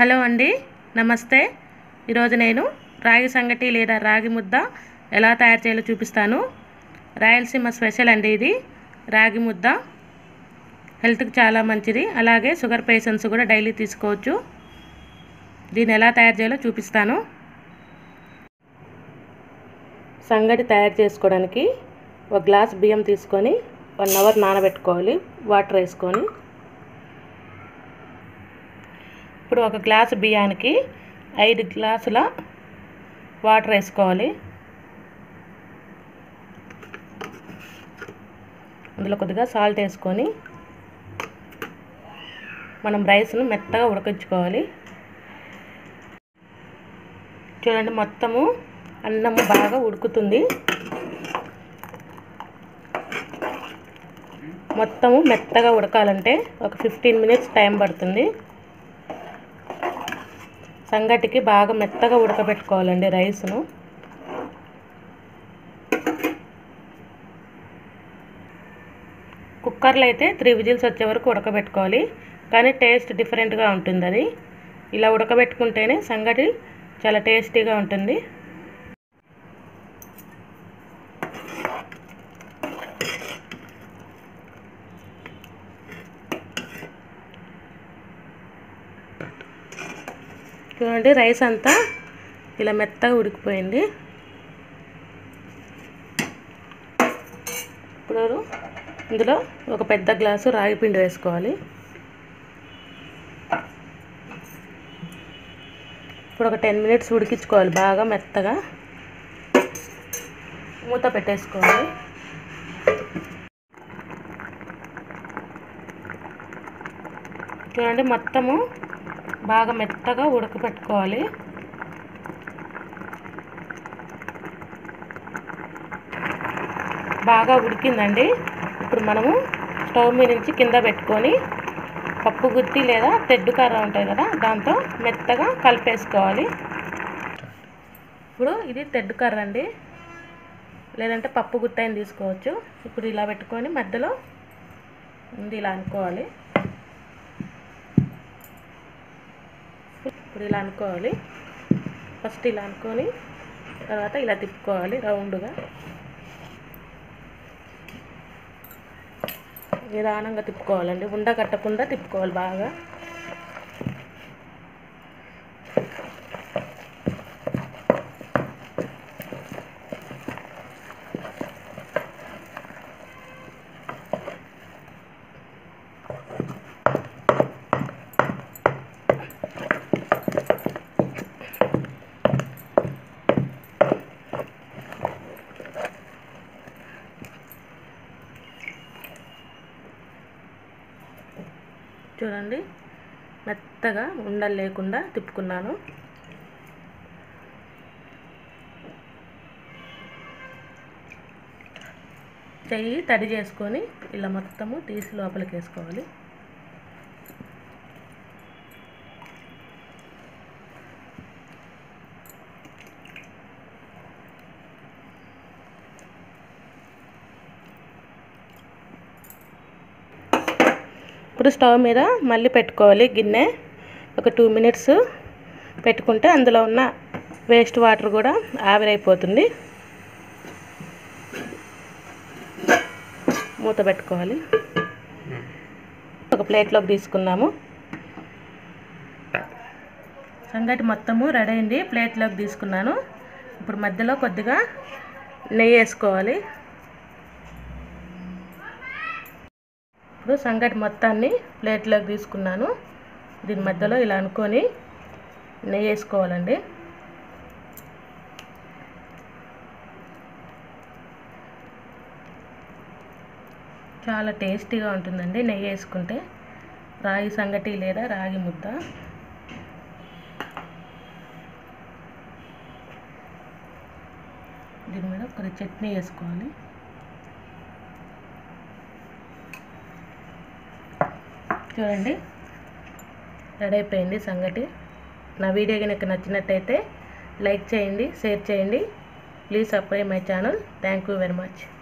hello అండి నమస్తే ఈరోజు నేను రాగి సంగటి లేదా రాగి ముద్ద ఎలా తయారు చేయాలో చూపిస్తాను రాయలసీమ స్పెషల్ అండి ఇది రాగి ముద్ద హెల్త్కి చాలా మంచిది అలాగే షుగర్ పేషెంట్స్ కూడా డైలీ తీసుకోవచ్చు దీన్ని ఎలా తయారు చేయాలో చూపిస్తాను సంగటి తయారు చేసుకోవడానికి ఒక గ్లాస్ బియ్యం తీసుకొని వన్ అవర్ నానబెట్టుకోవాలి వాటర్ వేసుకొని ఇప్పుడు ఒక గ్లాసు బియ్యానికి ఐదు గ్లాసుల వాటర్ వేసుకోవాలి అందులో కొద్దిగా సాల్ట్ వేసుకొని మనం రైస్ను మెత్తగా ఉడకించుకోవాలి చూడండి మొత్తము అన్నము బాగా ఉడుకుతుంది మొత్తము మెత్తగా ఉడకాలంటే ఒక ఫిఫ్టీన్ మినిట్స్ టైం పడుతుంది సంగటికి బాగా మెత్తగా ఉడకబెట్టుకోవాలండి రైస్ను కుక్కర్లో అయితే త్రీ విజిల్స్ వచ్చే వరకు ఉడకబెట్టుకోవాలి కానీ టేస్ట్ డిఫరెంట్గా ఉంటుంది అది ఇలా ఉడకబెట్టుకుంటేనే సంగటి చాలా టేస్టీగా ఉంటుంది చూడండి రైస్ అంతా ఇలా మెత్తగా ఉడికిపోయింది ఇప్పుడు ఇందులో ఒక పెద్ద గ్లాసు రాగి పిండి వేసుకోవాలి ఇప్పుడు ఒక టెన్ మినిట్స్ ఉడికించుకోవాలి బాగా మెత్తగా మూత పెట్టేసుకోవాలి చూడండి మొత్తము బాగా మెత్తగా ఉడకపెట్టుకోవాలి బాగా ఉడికిందండి ఇప్పుడు మనము స్టవ్ మీద నుంచి కింద పెట్టుకొని పప్పు గుత్తి లేదా తెడ్డు కర్ర ఉంటుంది కదా దాంతో మెత్తగా కలిపేసుకోవాలి ఇప్పుడు ఇది తెడ్డు కర్ర అండి లేదంటే పప్పు గుత్తి అయిన తీసుకోవచ్చు ఇప్పుడు ఇలా పెట్టుకొని మధ్యలో ఉంది ఇలా అనుకోవాలి ఇప్పుడు ఇలా అనుకోవాలి ఫస్ట్ ఇలా అనుకొని తర్వాత ఇలా తిప్పుకోవాలి రౌండ్గా నిదానంగా తిప్పుకోవాలండి ఉండ కట్టకుండా తిప్పుకోవాలి బాగా చూడండి మెత్తగా ఉండలు లేకుండా తిప్పుకున్నాను చెయ్యి తడి చేసుకొని ఇలా మొత్తము తీసి లోపలికి వేసుకోవాలి ఇప్పుడు స్టవ్ మీద మళ్ళీ పెట్టుకోవాలి గిన్నె ఒక టూ మినిట్స్ పెట్టుకుంటే అందులో ఉన్న వేస్ట్ వాటర్ కూడా ఆవిరైపోతుంది మూత పెట్టుకోవాలి ఒక ప్లేట్లోకి తీసుకున్నాము సంగటి మొత్తము రెడీ అయింది ప్లేట్లోకి తీసుకున్నాను ఇప్పుడు మధ్యలో కొద్దిగా నెయ్యి వేసుకోవాలి ఇప్పుడు సంగటి మొత్తాన్ని ప్లేట్లోకి తీసుకున్నాను దీని మధ్యలో ఇలా అనుకొని నెయ్యి వేసుకోవాలండి చాలా టేస్టీగా ఉంటుందండి నెయ్యి వేసుకుంటే రాగి సంగటి లేదా రాగి ముద్ద దీని మీద కొద్దిగా చట్నీ వేసుకోవాలి చూడండి రెడీ అయిపోయింది సంగటి నా వీడియో కనుక నచ్చినట్టయితే లైక్ చేయండి షేర్ చేయండి please subscribe my channel thank you very much